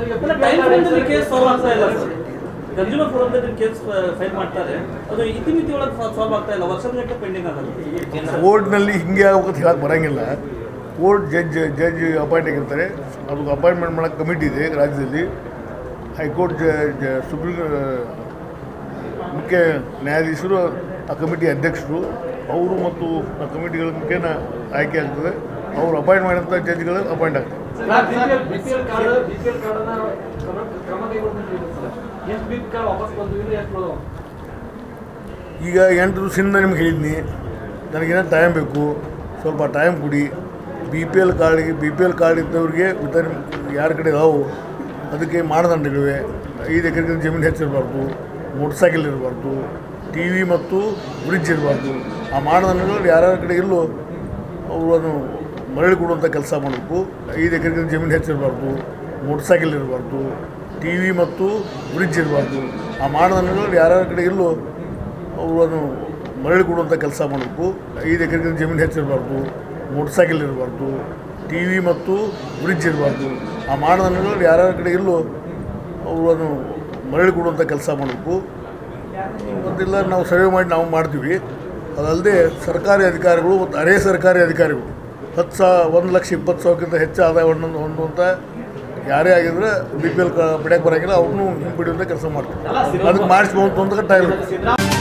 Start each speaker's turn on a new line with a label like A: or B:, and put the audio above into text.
A: ಅಲ್ಲ, time frame case solve ಆಗ್ತಾ ಇಲ್ಲ ಸರ್ ಕನ್ಸ್ಯೂಮರ್ ಫೋರಮ್ದಲ್ಲಿ ಕೇಸ್ ಫೈಲ್ ಮಾಡ್ತಾರೆ ಅದು ಇತಿಮಿತಿ ಒಳಗೆ ಸಾಲ್ವ್ ಆಗ್ತಾ ಇಲ್ಲ ವರ್ಷದ ಗಂಟೆ ಪೆಂಡಿಂಗ್ ಆಗಲ್ಲ
B: ಕೋರ್ಟ್ನಲ್ಲಿ ಹಿಂಗೆ ಆಗ್ಬೇಕಂತ ಹೇಳಕ್ಕೆ ಬರೋಂಗಿಲ್ಲ ಕೋರ್ಟ್ ಜಡ್ಜ್ ಜಡ್ಜ್ ಅಪಾಯಿಂಟ್ ಆಗಿರ್ತಾರೆ ಅದಕ್ಕೆ ಅಪಾಯಿಂಟ್ಮೆಂಟ್ ಮಾಡೋಕ್ಕೆ ಕಮಿಟಿ ಇದೆ ರಾಜ್ಯದಲ್ಲಿ ಹೈಕೋರ್ಟ್ ಜ ಸುಪ್ರೀಂ ಮುಖ್ಯ ನ್ಯಾಯಾಧೀಶರು ಆ ಕಮಿಟಿ ಅಧ್ಯಕ್ಷರು ಅವರು ಮತ್ತು ಆ ಕಮಿಟಿಗಳ ಮುಖೇನ ಆಯ್ಕೆ ಆಗ್ತದೆ ಅವರು ಅಪಾಯಿಂಟ್ ಮಾಡಿದಂಥ ಜಡ್ಜ್ಗಳು ಅಪಾಯಿಂಟ್ ಆಗ್ತದೆ
C: ಬಿಪಿಎಲ್ ಕಾರ್ಡ್ ಬಿಪಿಎಲ್ ಕಾರ್ಡ್ ಕ್ರಮ ಕ್ರಮ ಕೈಗೊಳ್ಬೇಕು ಸರ್ ಎಷ್ಟು ಬಿಪಿ ಕಾರ್ಡ್ ವಾಪಸ್ ಬಂದು ಇನ್ನು ಎಷ್ಟು ಉಳ್ದವು?
B: ಈಗ ಎಂಟು ದಿವಸದಿಂದ ನಿಮ್ಗೆ ಹೇಳಿದ್ನಿ ನನಗೇನೋ ಟೈಮ್ ಬೇಕು ಸ್ವಲ್ಪ ಟೈಮ್ ಕೊಡಿ ಬಿ ಪಿ ಎಲ್ ಕಾರ್ಡಿಗೆ ಬಿ ಪಿ ಎಲ್ ಕಾರ್ಡ್ ಇದ್ದವ್ರಿಗೆ ವಿತರಣೆ ಯಾರ ಕಡೆ ಅದಾವು ಅದಕ್ಕೆ ಮಾನದಂಡಗಳಿವೆ ಐದು ಎಕರೆಗಿಂತ ಜಮೀನು ಹೆಚ್ಚಿರಬಾರ್ದು ಮೋಟರ್ ಸೈಕಲ್ ಇರಬಾರ್ದು ಟಿ ವಿ ಮತ್ತು ಬ್ರಿಡ್ಜ್ ಇರಬಾರ್ದು ಆ ಮಾನದಂಡಗಳು ಯಾರ್ಯಾರ ಕಡೆ ಇಲ್ಲೋ ಅವರು ಅದನ್ನು ಮರಳಿ ಕೊಡುವಂಥ ಕೆಲಸ ಮಾಡಬೇಕು ಐದು ಎಕರೆಗಿಂತ ಜಮೀನು ಹೆಚ್ಚಿರಬಾರ್ದು ಮೋಟರ್ ಸೈಕಲ್ ಇರಬಾರ್ದು ಟಿ ವಿ ಮತ್ತು ಬ್ರಿಡ್ಜ್ ಇರಬಾರ್ದು ಆ ಮಾನದಂಡಗಳು ಯಾರ್ಯಾರ ಕಡೆ ಇಲ್ಲೋ ಅವರು ಅದನ್ನು ಮರಳಿ ಕೊಡುವಂಥ ಕೆಲಸ ಮಾಡಬೇಕು ಐದು ಎಕರೆಗಿಂತ ಜಮೀನು ಹೆಚ್ಚಿರಬಾರ್ದು ಮೋಟರ್ ಸೈಕಲ್ ಇರಬಾರ್ದು ಟಿ ವಿ ಮತ್ತು ಬ್ರಿಡ್ಜ್ ಇರಬಾರ್ದು ಆ ಮಾನದಂಡಗಳು ಯಾರ್ಯಾರ ಕಡೆ ಇಲ್ಲೋ ಅವರು ಅದನ್ನು ಮರಳಿ ಕೊಡುವಂಥ ಕೆಲಸ ಮಾಡಬೇಕು ಮತ್ತಿಲ್ಲ ನಾವು ಸರ್ವೆ ಮಾಡಿ ನಾವು ಮಾಡ್ತೀವಿ ಅದಲ್ಲದೆ ಸರ್ಕಾರಿ ಅಧಿಕಾರಿಗಳು ಮತ್ತು ಅರೆ ಸರ್ಕಾರಿ ಅಧಿಕಾರಿಗಳು ಹತ್ತು ಸಾವಿರ ಒಂದು ಲಕ್ಷ ಇಪ್ಪತ್ತು ಸಾವಿರಕ್ಕಿಂತ ಹೆಚ್ಚು ಆದಾಯವನ್ನು ಹೊಂದುವಂಥ ಯಾರೇ ಆಗಿದ್ರೆ ಬಿ ಪಿ ಎಲ್ ಪಡೆಯಕ್ಕೆ ಬರೋಂಗಿಲ್ಲ ಅವ್ರನ್ನೂ ಹಿಂಪಡೆಯುವಂಥ ಕೆಲಸ ಮಾಡ್ತೀವಿ ಅದಕ್ಕೆ ಮಾಡಿಸ್ಬೋದು ಅಂತ ಟೈಮ್
A: ಸಿದ್ದರಾಮಯ್ಯ